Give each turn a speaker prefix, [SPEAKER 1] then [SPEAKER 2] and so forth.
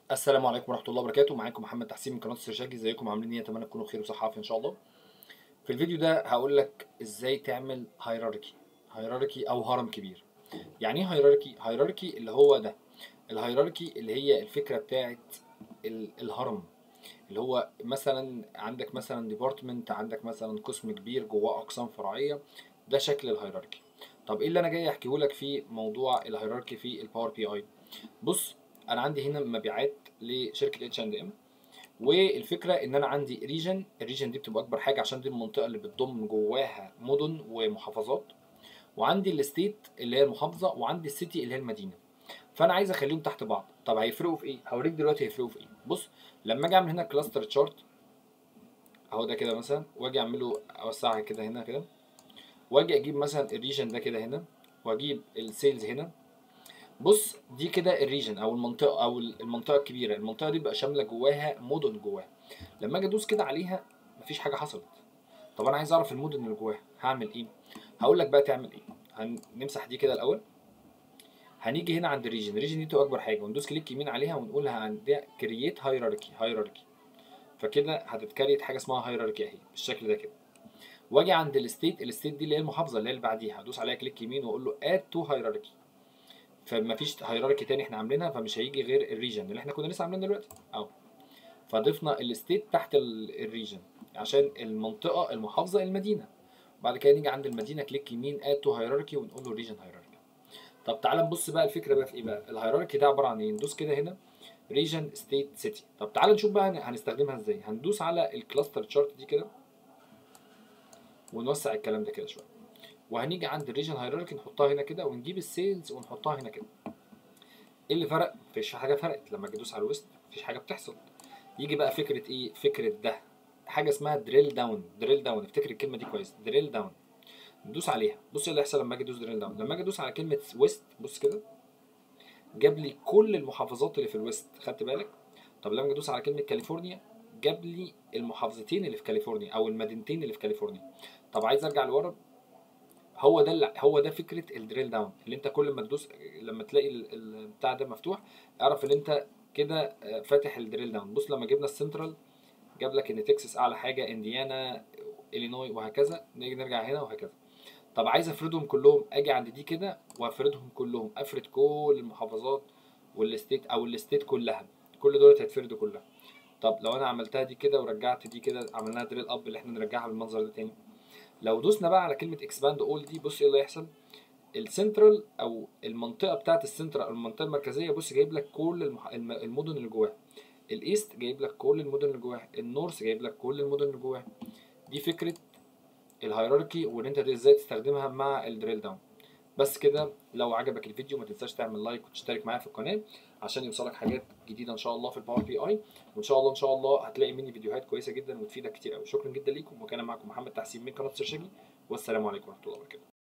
[SPEAKER 1] السلام عليكم ورحمه الله وبركاته معاكم محمد تحسين من قناه السرشاجي ازيكم عاملين ايه اتمنى تكونوا بخير وصحه وعافيه ان شاء الله في الفيديو ده هقول لك ازاي تعمل هيراركي هيراركي او هرم كبير يعني ايه هيراركي هيراركي اللي هو ده الهيراركي اللي هي الفكره بتاعت ال- الهرم اللي هو مثلا عندك مثلا ديبارتمنت عندك مثلا قسم كبير جواه اقسام فرعيه ده شكل الهيراركي طب ايه اللي انا جاي احكيه لك في موضوع الهيراركي في الباور بي اي بص انا عندي هنا مبيعات لشركه اتش اند ام والفكره ان انا عندي ريجن الريجن دي بتبقى اكبر حاجه عشان دي المنطقه اللي بتضم جواها مدن ومحافظات وعندي الستيت اللي هي المحافظه وعندي السيتي اللي هي المدينه فانا عايز اخليهم تحت بعض طب هيفرقوا في ايه هوريك دلوقتي هيفرقوا في ايه بص لما اجي اعمل هنا كلاستر تشارت اهو ده كده مثلا واجي اعمله اوسعها كده هنا كده واجي اجيب مثلا الريجن ده كده هنا واجيب السيلز هنا بص دي كده الريجن او المنطقه او المنطقه الكبيره المنطقه دي بقى شامله جواها مدن جواها لما اجي ادوس كده عليها مفيش حاجه حصلت طب انا عايز اعرف المدن اللي جواها هعمل ايه هقول لك بقى تعمل ايه هنمسح دي كده الاول هنيجي هنا عند الريجن الريجن دي تبقى اكبر حاجه وندوس كليك يمين عليها ونقول عندها كرييت هيراركي هيراركي فكده هتتكريت حاجه اسمها هيراركي اهي بالشكل ده كده واجي عند الستيت الستيت دي اللي هي المحافظه اللي هي اللي بعديها هدوس عليها كليك يمين واقول له اد تو هيراركي فمفيش هيراركي تاني احنا عاملينها فمش هيجي غير الريجن اللي احنا كنا لسه عاملينه دلوقتي اهو فضفنا الستيت تحت الريجن عشان المنطقه المحافظه المدينه بعد كده نيجي عند المدينه كليك يمين اد تو هيراركي ونقول له ريجن هيراركي طب تعال نبص بقى الفكره بقى في ايه بقى الهيراركي ده عباره عن ايه ندوس كده هنا ريجن ستيت سيتي طب تعال نشوف بقى هنستخدمها ازاي هندوس على الكلاستر تشارت دي كده ونوسع الكلام ده كده شويه وهنيجي عند الريجن هيراركي نحطها هنا كده ونجيب السيلز ونحطها هنا كده ايه اللي فرق مفيش حاجه فرقت لما اجي ادوس على الويست مفيش حاجه بتحصل يجي بقى فكره ايه فكره ده حاجه اسمها دريل داون دريل داون افتكر الكلمه دي كويس دريل داون ندوس عليها بص ايه اللي هيحصل لما اجي ادوس دريل داون لما اجي ادوس على كلمه ويست بص كده جاب لي كل المحافظات اللي في الويست خدت بالك طب لما اجي ادوس على كلمه كاليفورنيا جاب لي المحافظتين اللي في كاليفورنيا او المدينتين اللي في كاليفورنيا طب عايز ارجع لورا هو ده اللي هو ده فكره الدريل داون اللي انت كل ما تدوس لما تلاقي البتاع ده مفتوح اعرف ان انت كده فاتح الدريل داون بص لما جبنا السنترال جاب لك ان تكساس اعلى حاجه انديانا الينوي وهكذا نيجي نرجع هنا وهكذا طب عايز افردهم كلهم اجي عند دي كده وافردهم كلهم افرد كل المحافظات والستيت او الستيت كلها كل دول هيتفردوا كلها طب لو انا عملتها دي كده ورجعت دي كده عملناها دريل اب اللي احنا نرجعها بالمنظر ده تاني لو دوسنا بقى على كلمه اكسباند اول دي بص ايه اللي هيحصل السنترال او المنطقه بتاعه السنترال او المنطقه المركزيه بص جايب لك كل المح... المدن اللي جواها الايست جايب لك كل المدن اللي جواها النورث جايب لك كل المدن اللي جواها دي فكره الهيراركي وان انت ازاي تستخدمها مع الدريل داون بس كده لو عجبك الفيديو ما تنساش تعمل لايك وتشترك معايا في القناه عشان يوصلك حاجات جديده ان شاء الله في الباور بي اي وان شاء الله ان شاء الله هتلاقي مني فيديوهات كويسه جدا وتفيدك كتير قوي شكرا جدا ليكم وكان معكم محمد تحسين من قناه سرشاجي والسلام عليكم ورحمه الله وبركاته